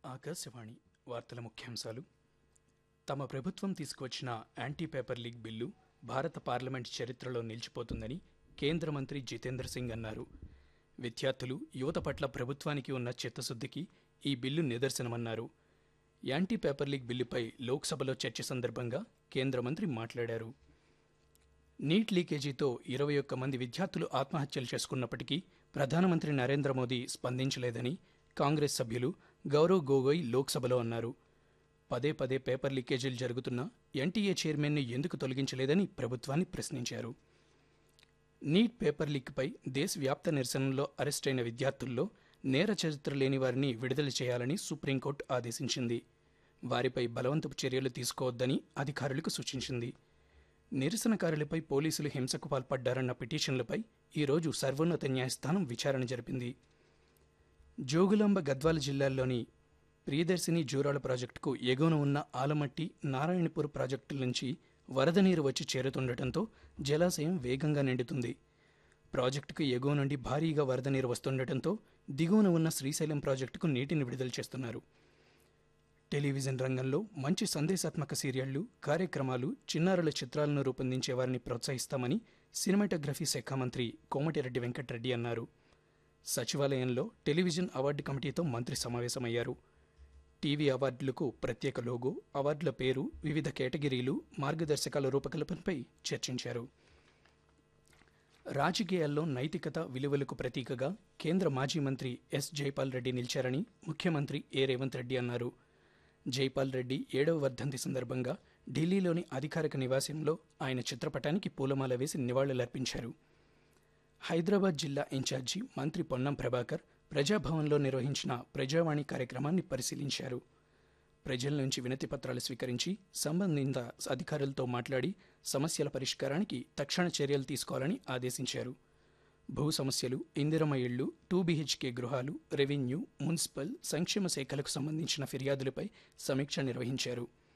ఆకాశవాణి వార్తల ముఖ్యాంశాలు తమ ప్రభుత్వం తీసుకువచ్చిన యాంటీ పేపర్ లీగ్ బిల్లు భారత పార్లమెంట్ చరిత్రలో నిలిచిపోతుందని కేంద్ర మంత్రి జితేంద్ర సింగ్ అన్నారు విద్యార్థులు యువత పట్ల ప్రభుత్వానికి ఉన్న చిత్తశుద్ధికి ఈ బిల్లు నిదర్శనమన్నారు యాంటీ పేపర్ లీగ్ బిల్లుపై లోక్సభలో చర్చ సందర్భంగా కేంద్ర మంత్రి మాట్లాడారు నీట్ లీకేజీతో ఇరవై ఒక్క మంది విద్యార్థులు ఆత్మహత్యలు చేసుకున్నప్పటికీ ప్రధానమంత్రి నరేంద్ర మోదీ స్పందించలేదని కాంగ్రెస్ సభ్యులు గౌరవ్ గొగోయ్ లోక్సభలో అన్నారు పదే పదే పేపర్ లీకేజీలు జరుగుతున్నా ఎన్టీఏ చైర్మన్ను ఎందుకు తొలగించలేదని ప్రభుత్వాన్ని ప్రశ్నించారు నీట్ పేపర్ లీక్పై దేశవ్యాప్త నిరసనలో అరెస్టైన విద్యార్థుల్లో నేర చరిత్ర లేని వారిని విడుదల చేయాలని సుప్రీంకోర్టు ఆదేశించింది వారిపై బలవంతపు చర్యలు తీసుకోవద్దని అధికారులకు సూచించింది నిరసనకారులపై పోలీసులు హింసకు పాల్పడ్డారన్న పిటిషన్లపై ఈరోజు సర్వోన్నత న్యాయస్థానం విచారణ జరిపింది జోగులాంబ గద్వాల జిల్లాల్లోని ప్రియదర్శిని జూరాల ప్రాజెక్టుకు ఎగువన ఉన్న ఆలమట్టి నారాయణపూర్ ప్రాజెక్టుల నుంచి వరద నీరు వచ్చి చేరుతుండటంతో జలాశయం వేగంగా నిండుతుంది ప్రాజెక్టుకు ఎగువ నుండి భారీగా వరద నీరు వస్తుండటంతో దిగువన ఉన్న శ్రీశైలం ప్రాజెక్టుకు నీటిని విడుదల చేస్తున్నారు టెలివిజన్ రంగంలో మంచి సందేశాత్మక సీరియళ్లు కార్యక్రమాలు చిన్నారుల చిత్రాలను రూపొందించే వారిని ప్రోత్సహిస్తామని సినిమాటోగ్రఫీ శాఖ మంత్రి కోమటిరెడ్డి వెంకటరెడ్డి అన్నారు సచివాలయంలో టెలివిజన్ అవార్డు కమిటీతో మంత్రి సమావేశమయ్యారు టీవీ అవార్డులకు ప్రత్యేక లోగో అవార్డుల పేరు వివిధ కేటగిరీలు మార్గదర్శకాల రూపకల్పనపై చర్చించారు రాజకీయాల్లో నైతికత విలువలకు ప్రతీకగా కేంద్ర మాజీ మంత్రి ఎస్ జైపాల్ రెడ్డి నిలిచారని ముఖ్యమంత్రి ఏ రేవంత్ రెడ్డి అన్నారు జైపాల్ రెడ్డి ఏడవ వర్ధంతి సందర్భంగా ఢిల్లీలోని అధికారిక నివాసంలో ఆయన చిత్రపటానికి పూలమాల వేసి నివాళులర్పించారు హైదరాబాద్ జిల్లా ఇన్ఛార్జి మంత్రి పొన్నం ప్రభాకర్ ప్రజాభవన్లో నిర్వహించిన ప్రజావాణి కార్యక్రమాన్ని పరిశీలించారు ప్రజల నుంచి వినతి పత్రాలు స్వీకరించి సంబంధిత అధికారులతో మాట్లాడి సమస్యల పరిష్కారానికి తక్షణ చర్యలు తీసుకోవాలని ఆదేశించారు భూ సమస్యలు ఇందిరమ ఇళ్లు టూ బీహెచ్కే గృహాలు రెవెన్యూ మున్సిపల్ సంక్షేమ శాఖలకు సంబంధించిన ఫిర్యాదులపై సమీక్ష నిర్వహించారు